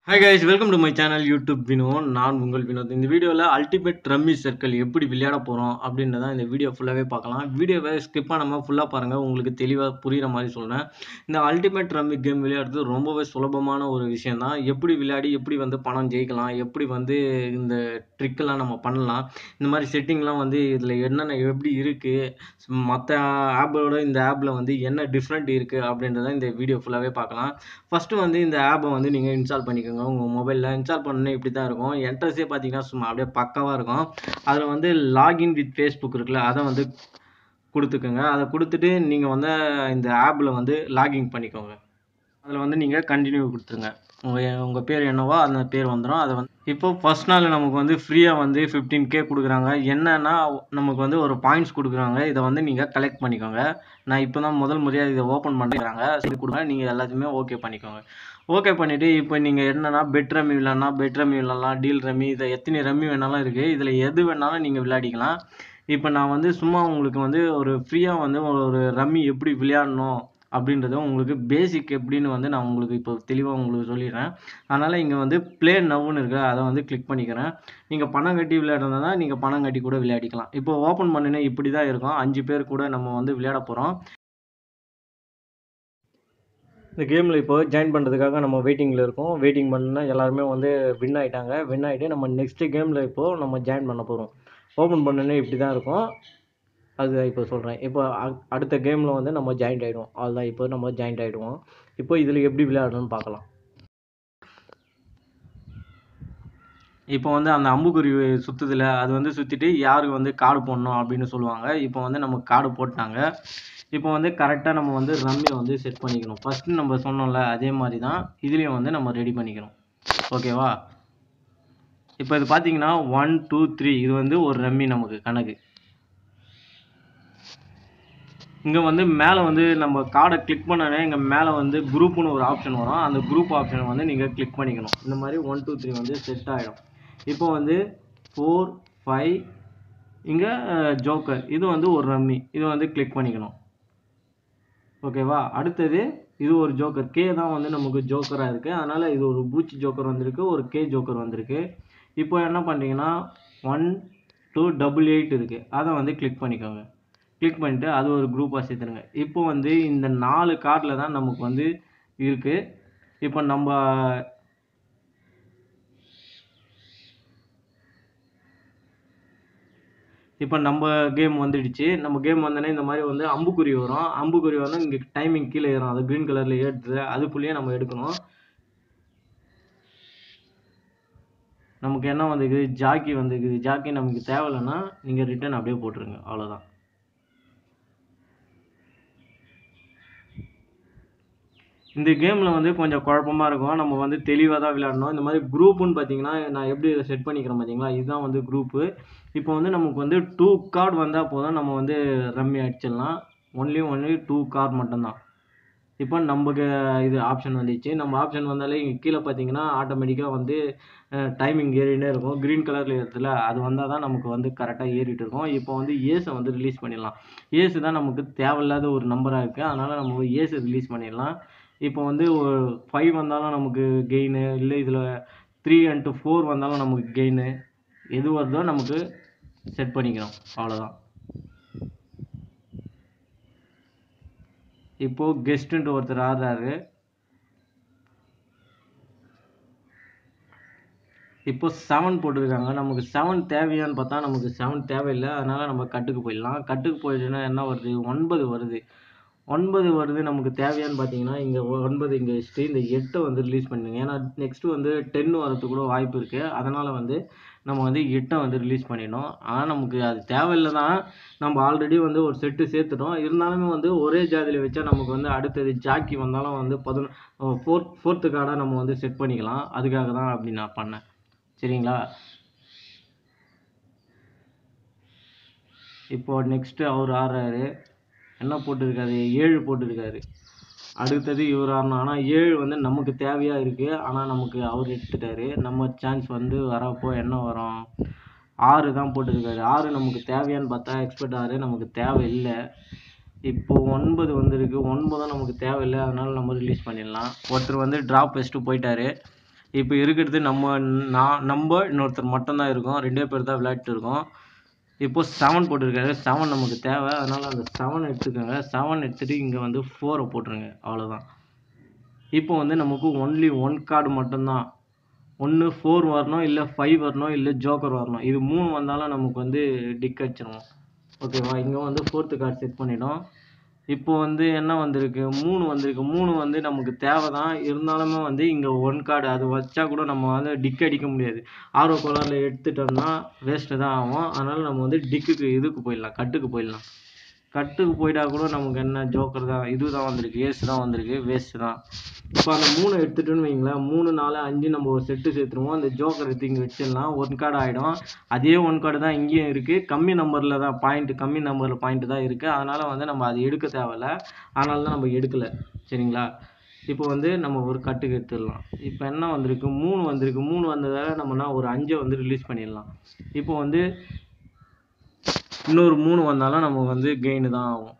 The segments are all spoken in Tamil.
hi guys welcome to my channel YouTube Vinoth நான் உங்கள் வினோத் இந்த வீடியோவில் அல்டிமேட் ரம்மி சர்க்கிள் எப்படி விளையாட போகிறோம் அப்படின்றத இந்த வீடியோ ஃபுல்லாகவே பார்க்கலாம் வீடியோவை ஸ்கிப் பண்ணாமல் ஃபுல்லாக பாருங்கள் உங்களுக்கு தெளிவாக புரிகிற மாதிரி சொல்கிறேன் இந்த அல்டிமேட் ரம்மி கேம் விளையாடுறது ரொம்பவே சுலபமான ஒரு விஷயம் தான் எப்படி விளையாடி எப்படி வந்து பணம் ஜெயிக்கலாம் எப்படி வந்து இந்த ட்ரிக்கெல்லாம் நம்ம பண்ணலாம் இந்த மாதிரி செட்டிங்லாம் வந்து இதில் என்னென்ன எப்படி இருக்குது மற்ற ஆப்போட இந்த ஆப்பில் வந்து என்ன டிஃப்ரெண்ட் இருக்குது அப்படின்றத இந்த வீடியோ ஃபுல்லாகவே பார்க்கலாம் ஃபஸ்ட்டு வந்து இந்த ஆப்பை வந்து நீங்கள் இன்ஸ்டால் பண்ணிக்கோங்க உங்கள் மொபைலில் இன்ஸ்டால் பண்ணோன்னே இப்படி தான் இருக்கும் என்ட்ரஸே பார்த்தீங்கன்னா சும்மா அப்படியே பக்காவாக இருக்கும் அதில் வந்து லாகின் வித் ஃபேஸ்புக் இருக்குல்ல அதை வந்து கொடுத்துக்கோங்க அதை கொடுத்துட்டு நீங்கள் வந்து இந்த ஆப்பில் வந்து லாகின் பண்ணிக்கோங்க அதில் வந்து நீங்கள் கண்டினியூ கொடுத்துருங்க உங்கள் உங்கள் பேர் என்னவோ அந்த பேர் வந்துடும் அதை வந்து இப்போ ஃபர்ஸ்ட் நாள் நமக்கு வந்து ஃப்ரீயாக வந்து ஃபிஃப்டீன் கே கொடுக்குறாங்க என்னன்னா நமக்கு வந்து ஒரு பாயிண்ட்ஸ் கொடுக்குறாங்க இதை வந்து நீங்கள் கலெக்ட் பண்ணிக்கோங்க நான் இப்போ தான் முதல் முறையாக இதை ஓப்பன் பண்ணிக்கிறாங்க சரி கொடுங்க நீங்கள் எல்லாத்தையுமே ஓகே பண்ணிக்கோங்க ஓகே பண்ணிவிட்டு இப்போ நீங்கள் என்னன்னா பெட் ரம்மி விளாட்னா பெட் ரம்மி விளாட்லாம் டீல் ரம்மி இதை எத்தனை ரம்மி வேணாலும் இருக்குது இதில் எது வேணாலும் நீங்கள் விளையாடிக்கலாம் இப்போ நான் வந்து சும்மா உங்களுக்கு வந்து ஒரு ஃப்ரீயாக வந்து ஒரு ரம்மி எப்படி விளையாடணும் அப்படின்றத உங்களுக்கு பேசிக் எப்படின்னு வந்து நான் உங்களுக்கு இப்போ தெளிவாக உங்களுக்கு சொல்லிடுறேன் அதனால் இங்கே வந்து ப்ளே நவ்னு இருக்கு அதை வந்து கிளிக் பண்ணிக்கிறேன் நீங்கள் பணம் கட்டி விளையாடுறதா நீங்கள் பணம் கட்டி கூட விளையாடிக்கலாம் இப்போ ஓப்பன் பண்ணினா இப்படி தான் இருக்கும் அஞ்சு பேர் கூட நம்ம வந்து விளையாட போகிறோம் இந்த கேமில் இப்போ ஜாயின் பண்ணுறதுக்காக நம்ம வெயிட்டிங்கில் இருக்கோம் வெயிட்டிங் பண்ணா எல்லாருமே வந்து வின் ஆகிட்டாங்க வின் ஆகிட்டு நம்ம நெக்ஸ்ட்டு கேமில் இப்போது நம்ம ஜாயின் பண்ண போகிறோம் ஓப்பன் பண்ணனே இப்படி தான் இருக்கும் அது இப்போ சொல்கிறேன் இப்போ அ- அடுத்த கேமில் வந்து நம்ம ஜாயின்ட் ஆகிடுவோம் அதுதான் இப்போ நம்ம ஜாயின்ட் ஆகிடுவோம் இப்போ இதில் எப்படி விளையாடணும்னு பார்க்கலாம் இப்போ வந்து அந்த அம்புக்குருவி சுற்றுதில்ல அது வந்து சுற்றிட்டு யாருக்கு வந்து கார்டு போடணும் அப்படின்னு சொல்லுவாங்க இப்போ வந்து நம்ம கார்டு போட்டாங்க இப்போ வந்து கரெக்டாக நம்ம வந்து ரம்மியை வந்து செட் பண்ணிக்கணும் ஃபஸ்ட்டு நம்ம சொன்னோம்ல அதே மாதிரி தான் இதுலேயும் வந்து நம்ம ரெடி பண்ணிக்கணும் ஓகேவா இப்போ இது பார்த்தீங்கன்னா ஒன் டூ த்ரீ இது வந்து ஒரு ரம்மி நமக்கு கணக்கு இங்கே வந்து மேலே வந்து நம்ம கார்டை கிளிக் பண்ணோன்னே இங்கே மேலே வந்து குரூப்னு ஒரு ஆப்ஷன் வரும் அந்த குரூப் ஆப்ஷனை வந்து நீங்கள் கிளிக் பண்ணிக்கணும் இந்த மாதிரி ஒன் டூ த்ரீ வந்து செட் ஆகிடும் இப்போ வந்து ஃபோர் ஃபைவ் இங்கே ஜோக்கர் இது வந்து ஒரு ரம்மி இது வந்து கிளிக் பண்ணிக்கணும் ஓகேவா அடுத்தது இது ஒரு ஜோக்கர் கே தான் வந்து நமக்கு ஜோக்கராக இருக்குது அதனால் இது ஒரு பூச்சி ஜோக்கர் வந்திருக்கு ஒரு கே ஜோக்கர் வந்திருக்கு இப்போ என்ன பண்ணுறீங்கன்னா ஒன் டூ டபுள் எயிட் இருக்குது அதை வந்து கிளிக் பண்ணிக்கோங்க கிளிக் பண்ணிட்டு அது ஒரு குரூப்பாக சேர்த்துருங்க இப்போ வந்து இந்த நாலு கார்டில் தான் நமக்கு வந்து இருக்குது இப்போ நம்ம இப்போ நம்ம கேம் வந்துடுச்சு நம்ம கேம் வந்தோடனே இந்த மாதிரி வந்து அம்புக்குறி வரும் அம்புக்குறி வந்து இங்கே டைமிங் கீழே ஏறும் அது க்ரீன் கலரில் ஏறுது அதுக்குள்ளேயே நம்ம எடுக்கணும் நமக்கு என்ன வந்துக்குது ஜாக்கி வந்துக்குது ஜாக்கி நமக்கு தேவையில்லைன்னா நீங்கள் ரிட்டர்ன் அப்படியே போட்டுருங்க அவ்வளோதான் இந்த கேமில் வந்து கொஞ்சம் குழப்பமா இருக்கும் நம்ம வந்து தெளிவாக தான் விளையாடணும் இந்த மாதிரி குரூப்புன்னு பார்த்தீங்கன்னா நான் எப்படி இதை செட் பண்ணிக்கிறேன் பார்த்தீங்களா இதுதான் வந்து குரூப்பு இப்போ வந்து நமக்கு வந்து டூ கார்டு வந்தால் போதும் நம்ம வந்து ரம்மி அடிச்சிடலாம் ஒன்லி ஒன்லி டூ கார்டு மட்டும்தான் இப்போ நமக்கு இது ஆப்ஷன் வந்துச்சு நம்ம ஆப்ஷன் வந்தாலே இங்கே கீழே பார்த்தீங்கன்னா ஆட்டோமேட்டிக்காக வந்து டைமிங் ஏறினே இருக்கும் க்ரீன் கலரில் ஏறுதுல அது வந்தால் தான் நமக்கு வந்து கரெக்டாக ஏறிட்டு இருக்கும் இப்போ வந்து ஏஸை வந்து ரிலீஸ் பண்ணிடலாம் ஏசு தான் நமக்கு தேவையில்லாத ஒரு நம்பராக இருக்குது அதனால் நம்ம ஏஸை ரிலீஸ் பண்ணிடலாம் இப்போ வந்து ஒரு ஃபைவ் வந்தாலும் நமக்கு கெயின் இல்லை இதில் த்ரீ அண்ட் ஃபோர் வந்தாலும் நமக்கு கெயின் எது வருதோ நமக்கு செட் பண்ணிக்கிறோம் அவ்வளோதான் இப்போ கெஸ்ட்டுன்ட்டு ஒருத்தர் ஆடுறாரு இப்போ செவன் போட்டிருக்காங்க நமக்கு செவன் தேவையான்னு பார்த்தா நமக்கு செவன் தேவையில்லை அதனால நம்ம கட்டுக்கு போயிடலாம் கட்டுக்கு போயிட்டுன்னா என்ன வருது ஒன்பது வருது ஒன்பது வருது நமக்கு தேவையான்னு பார்த்தீங்கன்னா இங்கே ஒன்பது இங்கே வச்சுட்டு இந்த எட்டை வந்து ரிலீஸ் பண்ணுங்க ஏன்னா நெக்ஸ்ட் வந்து டென் வரதுக்கு கூட வாய்ப்பு இருக்குது அதனால் வந்து நம்ம வந்து எட்டை வந்து ரிலீஸ் பண்ணிடணும் ஆனால் நமக்கு அது தேவையில்லை தான் நம்ம ஆல்ரெடி வந்து ஒரு செட்டு சேர்த்துட்டோம் இருந்தாலுமே வந்து ஒரே ஜாதியில் வச்சா நமக்கு வந்து அடுத்தது ஜாக்கி வந்தாலும் வந்து பதினொ ஃபோர்த் ஃபோர்த்து கார்டாக நம்ம வந்து செட் பண்ணிக்கலாம் அதுக்காக தான் அப்படி நான் பண்ணேன் சரிங்களா இப்போ நெக்ஸ்ட்டு அவர் ஆடுறாரு என்ன போட்டிருக்காரு ஏழு போட்டிருக்காரு அடுத்தது இவர் ஆடணும் ஆனால் ஏழு வந்து நமக்கு தேவையாக இருக்குது ஆனால் நமக்கு அவர் எடுத்துட்டாரு நம்ம சான்ஸ் வந்து வரப்போ என்ன வரும் ஆறு தான் போட்டிருக்காரு ஆறு நமக்கு தேவையான்னு பார்த்தா எக்ஸ்பெக்ட் ஆறு நமக்கு தேவையில்லை இப்போ ஒன்பது வந்திருக்கு ஒன்பதும் நமக்கு தேவையில்லை அதனால நம்ம ரிலீஸ் பண்ணிடலாம் ஒருத்தர் வந்து ட்ராப் வச்சுட்டு போயிட்டாரு இப்போ இருக்கிறது நம்ம நான் நம்ம இன்னொருத்தர் மட்டும்தான் இருக்கோம் ரெண்டே பேர் தான் விளையாட்டு இருக்கோம் இப்போ செவன் போட்டிருக்காரு செவன் நமக்கு தேவை அதனால் அந்த செவன் எடுத்துக்கோங்க செவன் எடுத்துகிட்டு இங்கே வந்து ஃபோரை போட்டுருங்க அவ்வளோதான் இப்போ வந்து நமக்கு ஒன்லி ஒன் கார்டு மட்டும்தான் ஒன்று ஃபோர் வரணும் இல்லை ஃபைவ் வரணும் இல்லை ஜோக்கர் வரணும் இது மூணு வந்தாலும் நமக்கு வந்து டிக் அடிச்சிடும் ஓகேவா இங்கே வந்து ஃபோர்த்து கார்டு செட் பண்ணிட்டோம் இப்போ வந்து என்ன வந்திருக்கு மூணு வந்திருக்கு மூணு வந்து நமக்கு தேவை தான் இருந்தாலுமே வந்து இங்கே ஒன் கார்டு அது வச்சா கூட நம்ம வந்து டிக் அடிக்க முடியாது ஆர்வ கோளாறில் எடுத்துட்டோம்னா வேஸ்ட்டு தான் ஆகும் அதனால் நம்ம வந்து டிக்குக்கு இதுக்கு போயிடலாம் கட்டுக்கு போயிடலாம் கட்டுக்கு போயிட்டா கூட நமக்கு என்ன ஜோக்கர் தான் இது தான் வந்திருக்கு ஏஸ் தான் வந்திருக்கு வேஸ்ட்டு தான் இப்போ அந்த மூணு எடுத்துட்டோன்னு வைங்களேன் மூணு நாலு அஞ்சு நம்ம ஒரு செட்டு சேர்த்துருவோம் அந்த ஜோக்கர் எடுத்து இங்கே வச்சிடலாம் ஒன் கார்டு ஆகிடும் அதே ஒன் கார்டு தான் இங்கேயும் இருக்குது கம்மி நம்பரில் தான் பாயிண்ட் கம்மி நம்பரில் பாயிண்ட் தான் இருக்குது அதனால் வந்து நம்ம அது எடுக்க தேவையில்ல அதனால தான் நம்ம எடுக்கலை சரிங்களா இப்போ வந்து நம்ம ஒரு கட்டுக்கு எடுத்துடலாம் இப்போ என்ன வந்திருக்கு மூணு வந்திருக்கு மூணு வந்ததால் நம்மனா ஒரு அஞ்சை வந்து ரிலீஸ் பண்ணிடலாம் இப்போ வந்து இன்னொரு மூணு வந்தாலும் நமக்கு வந்து கெயின் தான் ஆகும்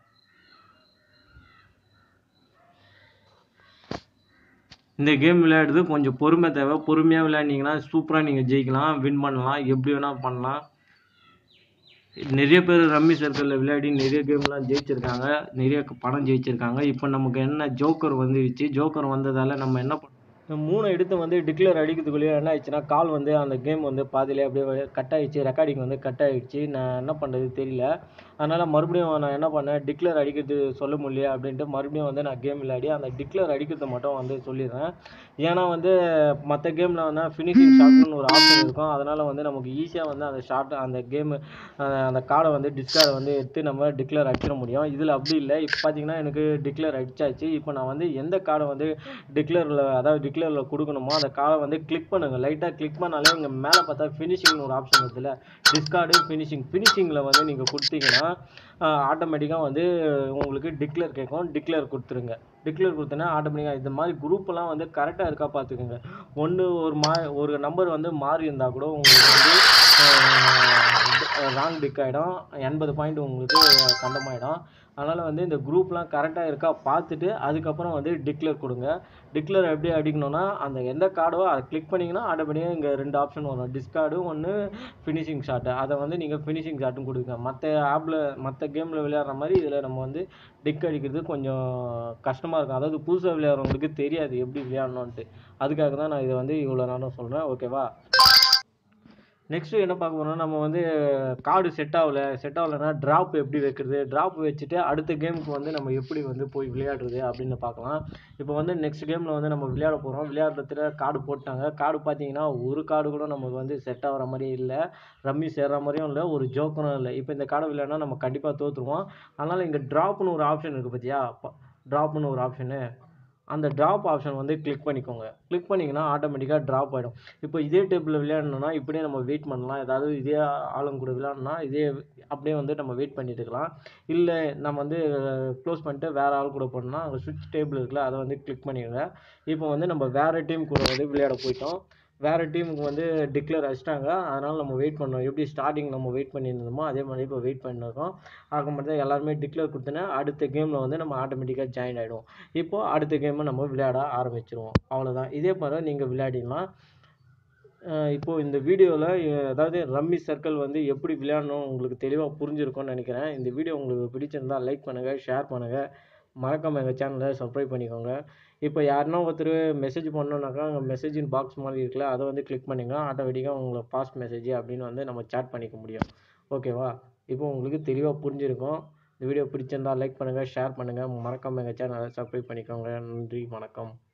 இந்த கேம் விளையாடுறது கொஞ்சம் பொறுமை தேவை பொறுமையாக விளையாடினீங்கன்னா சூப்பராக நீங்கள் ஜெயிக்கலாம் வின் பண்ணலாம் எப்படி வேணால் பண்ணலாம் நிறைய பேர் ரம்மி சர்க்கிளில் விளையாடி நிறைய கேம்லாம் ஜெயிச்சிருக்காங்க நிறைய பணம் ஜெயிச்சிருக்காங்க இப்போ நமக்கு என்ன ஜோக்கர் வந்துருச்சு ஜோக்கர் வந்ததால் நம்ம என்ன பண்ண இந்த மூணு எடுத்து வந்து டிக்ளேர் அடிக்கிறதுக்குள்ளேயே என்ன ஆயிடுச்சுன்னா கால் வந்து அந்த கேம் வந்து பாதியிலே அப்படியே கட் ஆயிடுச்சு ரெக்கார்டிங் வந்து கட் ஆயிடுச்சு நான் என்ன பண்ணுறது தெரியல அதனால் மறுபடியும் நான் என்ன பண்ணேன் டிக்ளேர் அடிக்கிறது சொல்ல முடியல அப்படின்ட்டு மறுபடியும் வந்து நான் கேம் விளையாடி அந்த டிக்ளேர் அடிக்கிறது மட்டும் வந்து சொல்லிடுறேன் ஏன்னா வந்து மற்ற கேமில் வந்து ஃபினிஷிங் ஷாட்னு ஒரு ஆப்ஷன் இருக்கும் அதனால் வந்து நமக்கு ஈஸியாக வந்து அந்த ஷாட் அந்த கேமு அந்த கார்டை வந்து டிஸ்கார்டை வந்து எடுத்து நம்ம டிக்ளேர் அடிச்சிட முடியும் இதில் அப்படி இல்லை இப்போ பார்த்தீங்கன்னா எனக்கு டிக்ளேர் அடிச்சாச்சு இப்போ நான் வந்து எந்த கார்டை வந்து டிக்ளேரில் அதாவது டிக்ளேரில் கொடுக்கணுமோ அந்த கார்டை வந்து கிளிக் பண்ணுங்கள் லைட்டாக கிளிக் பண்ணாலே இங்கே மேலே பார்த்தா ஃபினிஷிங்னு ஒரு ஆப்ஷன் இருக்குல்ல டிஸ்கார்டு ஃபினிஷிங் ஃபினிஷிங்கில் வந்து நீங்கள் கொடுத்தீங்கன்னா ஆட்டோமேட்டிக்காக வந்து உங்களுக்கு டிக்ளேர் கேட்கும் டிக்ளேர் கொடுத்துருங்க டிக்ளேர் கொடுத்தோன்னா ஆட்டோமேட்டிக்காக இந்த மாதிரி குரூப்பெல்லாம் வந்து கரெக்டாக இருக்கா பார்த்துக்கோங்க ஒன்று ஒரு மா ஒரு நம்பர் வந்து மாறி இருந்தால் கூட உங்களுக்கு வந்து ராங் டிக் ஆகிடும் எண்பது பாயிண்ட் உங்களுக்கு கண்டமாயிடும் அதனால் வந்து இந்த குரூப்லாம் கரெக்டாக இருக்கா பார்த்துட்டு அதுக்கப்புறம் வந்து டிக்ளேர் கொடுங்க டிக்ளேர் எப்படி அடிக்கணும்னா அந்த எந்த கார்டோ அதை கிளிக் பண்ணிங்கன்னா ஆட்டோமேட்டிக்காக இங்கே ரெண்டு ஆப்ஷன் வரும் டிஸ்கார்டு ஒன்று ஃபினிஷிங் ஷாட்டு அதை வந்து நீங்கள் ஃபினிஷிங் ஷாட்டும் கொடுங்க மற்ற ஆப்பில் மற்ற கேமில் விளையாடுற மாதிரி இதில் நம்ம வந்து டிக் அடிக்கிறது கொஞ்சம் கஷ்டமாக இருக்கும் அதாவது புதுசாக விளையாடுறவங்களுக்கு தெரியாது எப்படி விளையாடணுன்ட்டு அதுக்காக தான் நான் இதை வந்து இவ்வளோ நேரம் சொல்கிறேன் ஓகேவா நெக்ஸ்ட்டு என்ன பார்க்க போறோம்னா நம்ம வந்து கார்டு செட் ஆகல செட் ஆகலைன்னா ட்ராப் எப்படி வைக்கிறது ட்ராப் வச்சுட்டு அடுத்த கேமுக்கு வந்து நம்ம எப்படி வந்து போய் விளையாடுறது அப்படின்னு பார்க்கலாம் இப்போ வந்து நெக்ஸ்ட் கேமில் வந்து நம்ம விளையாட போகிறோம் விளையாடுறதுல கார்டு போட்டாங்க கார்டு பார்த்தீங்கன்னா ஒரு கார்டு கூட நமக்கு வந்து செட் ஆகிற மாதிரியே இல்லை ரம்மி சேர்ற மாதிரியும் இல்லை ஒரு ஜோக்கரும் இல்லை இப்போ இந்த கார்டை விளையாடினா நம்ம கண்டிப்பாக தோற்றுருவோம் அதனால் இங்கே ட்ராப்னு ஒரு ஆப்ஷன் இருக்குது பார்த்தியா ட்ராப்னு ஒரு ஆப்ஷனு அந்த ட்ராப் ஆப்ஷன் வந்து கிளிக் பண்ணிக்கோங்க கிளிக் பண்ணிங்கன்னா ஆட்டோமேட்டிக்காக ட்ராப் ஆகிடும் இப்போ இதே டேபிளில் விளையாடணும்னா இப்படியே நம்ம வெயிட் பண்ணலாம் ஏதாவது இதே ஆளுங்க கூட விளையாடணும்னா இதே அப்படியே வந்து நம்ம வெயிட் பண்ணிட்டு இருக்கலாம் இல்லை நம்ம வந்து க்ளோஸ் பண்ணிட்டு வேறு ஆள் கூட போனோம்னா அங்கே சுவிட்ச் டேபிள் இருக்குல்ல அதை வந்து கிளிக் பண்ணிடுங்க இப்போ வந்து நம்ம வேறு டீம் கூட வந்து விளையாட போயிட்டோம் வேறு டீமுக்கு வந்து டிக்ளேர் அடிச்சிட்டாங்க அதனால் நம்ம வெயிட் பண்ணோம் எப்படி ஸ்டார்டிங் நம்ம வெயிட் பண்ணியிருந்தோமோ அதே மாதிரி இப்போ வெயிட் பண்ணியிருக்கோம் ஆக மட்டும் எல்லாருமே டிக்ளேர் கொடுத்தோன்னா அடுத்த கேமில் வந்து நம்ம ஆட்டோமேட்டிக்காக ஜாயின் ஆகிடுவோம் இப்போது அடுத்த கேமை நம்ம விளையாட ஆரம்பிச்சிருவோம் அவ்வளோதான் இதே மாதிரி நீங்கள் விளையாடிடலாம் இப்போது இந்த வீடியோவில் அதாவது ரம்மி சர்க்கிள் வந்து எப்படி விளையாடணும் உங்களுக்கு தெளிவாக புரிஞ்சிருக்கும்னு நினைக்கிறேன் இந்த வீடியோ உங்களுக்கு பிடிச்சிருந்தா லைக் பண்ணுங்கள் ஷேர் பண்ணுங்கள் மறக்காமல் எங்கள் சேனலை சப்ஸ்கிரைப் பண்ணிக்கோங்க இப்போ யாருன்னா ஒருத்தர் மெசேஜ் பண்ணணுன்னாக்கா அங்கே மெசேஜின் பாக்ஸ் மாதிரி இருக்குல்ல அதை வந்து கிளிக் பண்ணிங்கன்னா ஆட்டோமேட்டிக்காக உங்களை பாஸ்ட் மெசேஜ் அப்படின்னு வந்து நம்ம சேட் பண்ணிக்க முடியும் ஓகேவா இப்போ உங்களுக்கு தெளிவாக புரிஞ்சிருக்கும் இந்த வீடியோ பிடிச்சிருந்தா லைக் பண்ணுங்கள் ஷேர் பண்ணுங்கள் மறக்காமல் எங்கள் சேனலை சப்ஸ்கிரைப் பண்ணிக்கோங்க நன்றி வணக்கம்